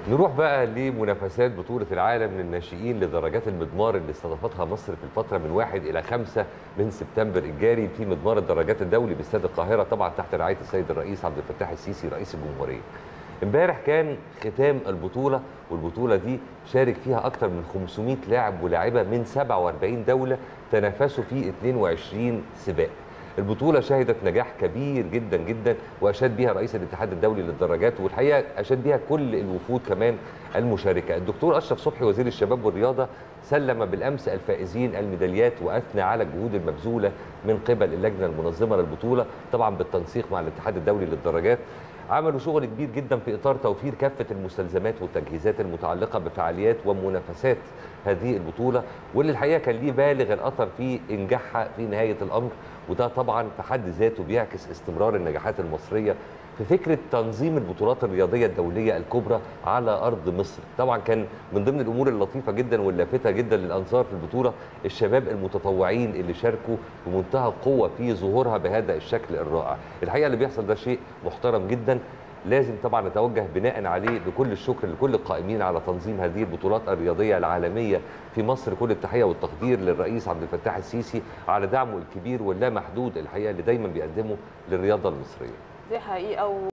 نروح بقى لمنافسات بطولة العالم للناشئين لدرجات المضمار اللي استضافتها مصر في الفترة من 1 إلى 5 من سبتمبر الجاري في مضمار الدرجات الدولي باستاد القاهرة طبعا تحت رعاية السيد الرئيس عبد الفتاح السيسي رئيس الجمهورية. امبارح كان ختام البطولة والبطولة دي شارك فيها أكثر من 500 لاعب ولاعبة من 47 دولة تنافسوا في 22 سباق. البطولة شهدت نجاح كبير جدا جدا وأشاد بها رئيس الاتحاد الدولي للدراجات والحقيقة أشاد بها كل الوفود كمان المشاركة الدكتور أشرف صبحي وزير الشباب والرياضة سلم بالأمس الفائزين الميداليات وأثنى على الجهود المبذولة من قبل اللجنة المنظمة للبطولة طبعا بالتنسيق مع الاتحاد الدولي للدراجات عملوا شغل كبير جدا في اطار توفير كافه المستلزمات والتجهيزات المتعلقه بفعاليات ومنافسات هذه البطوله واللي الحقيقه كان ليه بالغ الاثر في انجاحها في نهايه الامر وده طبعا في حد ذاته بيعكس استمرار النجاحات المصريه في فكره تنظيم البطولات الرياضيه الدوليه الكبرى على ارض مصر طبعا كان من ضمن الامور اللطيفه جدا واللافته جدا للانظار في البطوله الشباب المتطوعين اللي شاركوا بمنتهى القوه في ظهورها بهذا الشكل الرائع الحقيقه اللي بيحصل ده شيء محترم جدا لازم طبعا نتوجه بناء عليه بكل الشكر لكل القائمين على تنظيم هذه البطولات الرياضيه العالميه في مصر كل التحيه والتقدير للرئيس عبد الفتاح السيسي على دعمه الكبير واللامحدود الحقيقه اللي دايما بيقدمه للرياضه المصريه دي حقيقه